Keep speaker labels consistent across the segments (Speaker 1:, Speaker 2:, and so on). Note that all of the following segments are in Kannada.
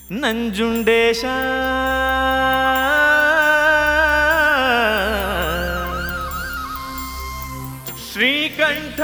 Speaker 1: ನಂಜುಂಡೇಶ ಶ್ರೀಕಂಠ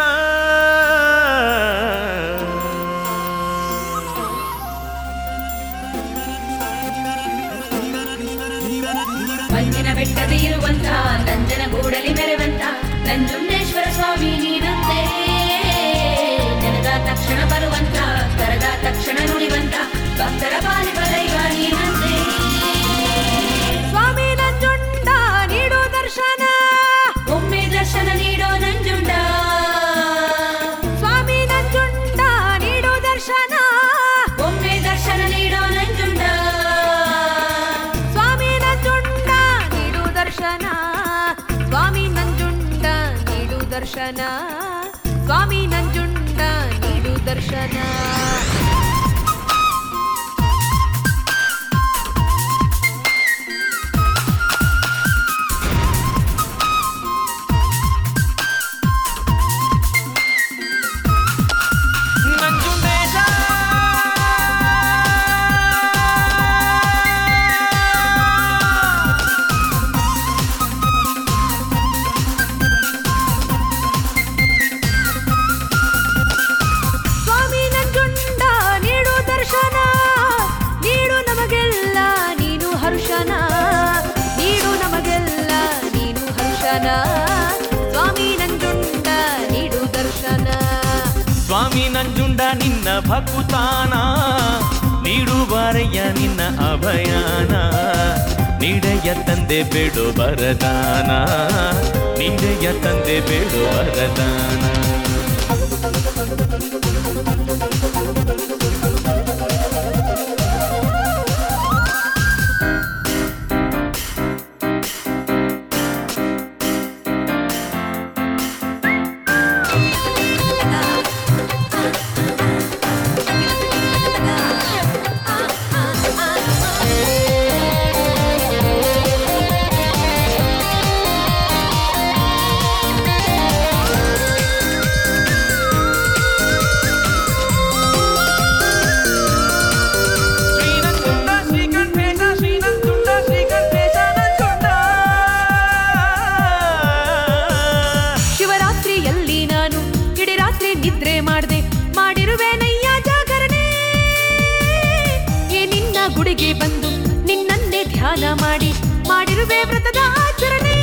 Speaker 2: ಮಂಜಿನ ಬೆಟ್ಟದ ಇರುವಂತ ನಂಜನ ಗೂಡಲಿ ಮೆರೆವಂತ ನಂಜುಂಡೇಶ್ವರ ಸ್ವಾಮಿ ನೀನಂತೆ ನೆನೆದ ತಕ್ಷಣ ಬರುವಂತ ಕರೆದ ತಕ್ಷಣ ನುಡಿವಂತ ಭಕ್ತರ ಪಾಲಿಪ ದೈವ ನೀನಂತೆ
Speaker 3: ಸ್ವಾಮಿ ನಂಜುಂಡ ನೀಡು ದರ್ಶನ
Speaker 2: ಒಮ್ಮೆ ದರ್ಶನ ನೀಡೋ ನಂಜುಂಡ
Speaker 3: ಸ್ವಾಮಿ ನಂಜುಂಡ ನೀಡು ದರ್ಶನ
Speaker 2: ಒಮ್ಮೆ ದರ್ಶನ ನೀಡೋ ನಂಜುಂಡ
Speaker 3: ಸ್ವಾಮಿ ನಂಜುಂಡ ನೀಡು ದರ್ಶನ ಸ್ವಾಮಿ ನಂಜುಂಡ ನೀಡು ದರ್ಶನ ಸ್ವಾಮಿ ನಂಜುಂಡ ನೀಡು ದರ್ಶನ
Speaker 1: ನಂಜುಂಡೇಶ
Speaker 3: ಸ್ವಾಮಿ ನಂಜುಂಡ ನೀಡು ದರ್ಶನ ನೀಡು ನಮಗೆಲ್ಲ ನೀನು ಹರ್ಷನ ನೀಡು ನಮಗೆಲ್ಲ ನೀನು ಹರ್ಷನ ಸ್ವಾಮಿ ನಂಜುಂಡ ನೀಡು ದರ್ಶನ
Speaker 1: ಸ್ವಾಮಿ ನಂಜುಂಡ ನಿನ್ನ ಭಕುತಾನ ನೀಡುವಾರಯ್ಯ ನಿನ್ನ ಅಭಯಾನ ನೀಡೆಯ ತಂದೆ ಬೇಡು ಬರದಾನ ನೀಡೆಯ ತಂದೆ ಬೇಡು ವರದಾನ ಶ್ರೀನಂಜುಂಡ ಶ್ರೀಕಂಠೇಶ ಶ್ರೀನಂಜುಂಡ ಶ್ರೀಕಂಠೇಶ ನಂಜುಂಡ
Speaker 3: ಶಿವರಾತ್ರಿಯಲ್ಲಿ ನಾನು ಇಡೀ ರಾತ್ರಿ ನಿದ್ರೆ ಮಾಡ್ದೆ ಮಾಡಿರುವೆ ನಯ್ಯ ಜಾಗರಣೆ ಏ ನಿನ್ನ ಗುಡಿಗೆ ಬಂದು ನಿನ್ನನ್ನೇ ಧ್ಯಾನ ಮಾಡಿ ಮಾಡಿರುವೆ ವ್ರತದ ಆಚರಣೆ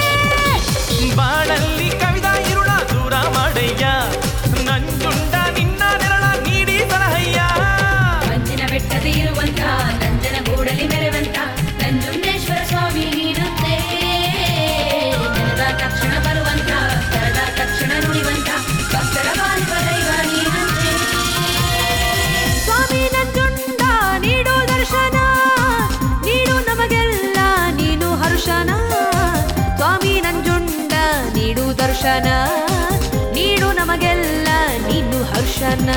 Speaker 1: ಬಾಳಲ್ಲಿ ಕವಿದ ಇರುಳ ದೂರ ಮಾಡಯ್ಯ ನಂಜುಂಡ ನಿನ್ನ ನೆರಳ ನೀಡಿ ಸಲಹಯ್ಯ
Speaker 2: ಮಂಜಿನ ಬೆಟ್ಟದ ಇರುವಂತ ನಂಜನ ಗೂಡಲಿ ಮೆರೆವಂತ ನಂಜುಂಡೇಶ್ವರ ಸ್ವಾಮಿ ನೀನಂತೆ ನೆನೆದ ತಕ್ಷಣ ಬರುವಂತ ಕರೆದ ತಕ್ಷಣ ನುಡಿವಂತ ಭಕ್ತರ ಪಾಲಿಪ ದೈವ ನೀನಂತೆ
Speaker 3: ಸ್ವಾಮಿ ನಂಜುಂಡ ನೀಡು ದರ್ಶನ ನೀಡು ನಮಗೆಲ್ಲ ನೀನು ಹರ್ಷನ ಸ್ವಾಮಿ ನಂಜುಂಡ ನೀಡು ದರ್ಶನ ನೀಡು ನಮಗೆಲ್ಲ ನೀನು ಹರ್ಷನ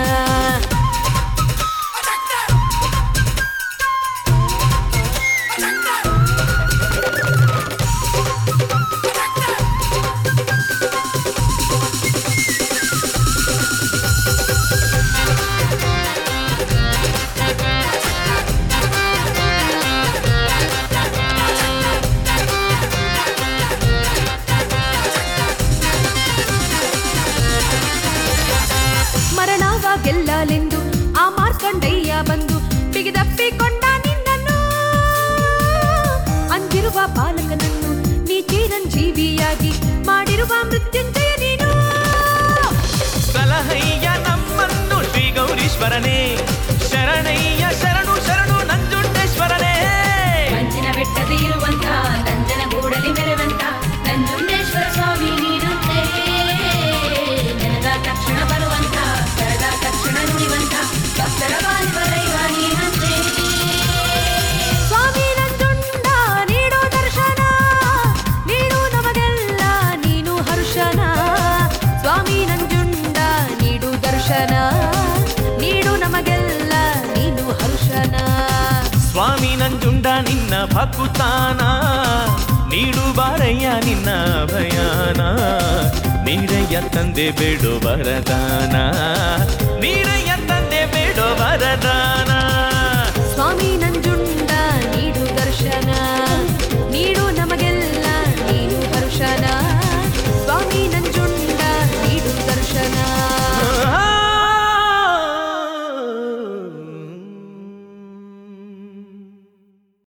Speaker 3: ಮರಣವಾಗೆಲ್ಲಲೆಂದು ಆ ಮಾರ್ಕಂಡಯ್ಯ ಬಂದು ಬಿಗಿದಪ್ಪಿಕೊಂಡ ನಿನ್ನನ್ನು ಅಂದಿರುವ ಬಾಲಕನನ್ನು ನೀ ಚಿರಂಜೀವಿಯಾಗಿ ಮಾಡಿರುವ ಮೃತ್ಯುಂಜಯ ನೀನು
Speaker 1: ಸಲಹಯ್ಯ ನಮ್ಮನ್ನು ಶ್ರೀ ಗೌರೀಶ್ವರನೇ ಶರಣಯ್ಯ ಶರಣು ಶರಣು ನಂಜುಂಡೇಶ್ವರನೇ
Speaker 2: ಮಂಜಿನ ಬೆಟ್ಟದ ಇರುವಂತ ನಂಜನ ಗೂಡಲಿ ಮೆರೆವಂತ ನಂಜುಂಡೇಶ್ವರ ಸ್ವಾಮಿ ನೀನಂತೆ ನೆನೆದ ತಕ್ಷಣ ಬರುವಂತ ಕರೆದ ತಕ್ಷಣ ನುಡಿವಂತ ಭಕ್ತರ ಪಾಲಿಪ ದೈವ ನೀನಂತೆ
Speaker 3: ಸ್ವಾಮಿ ನಂಜುಂಡ ನೀಡು ದರ್ಶನ ನೀಡು ನಮಗೆಲ್ಲ ನೀನು ಹರ್ಷನ ಸ್ವಾಮಿ ನಂಜುಂಡ ನೀಡು ದರ್ಶನ ನೀಡು ನಮಗೆಲ್ಲ ನೀನು ಹರ್ಷನ
Speaker 1: ಸ್ವಾಮಿ ನಂಜುಂಡ ನಿನ್ನ ಭಕುತಾನ ನೀಡು ಬಾರಯ್ಯ ನಿನ್ನ ಭಯಾನ ನೀಡೆಯ ತಂದೆ ಬೇಡು ವರದಾನ ನೀಡೆಯ ತಂದೆ ಬೇಡು ವರದಾನ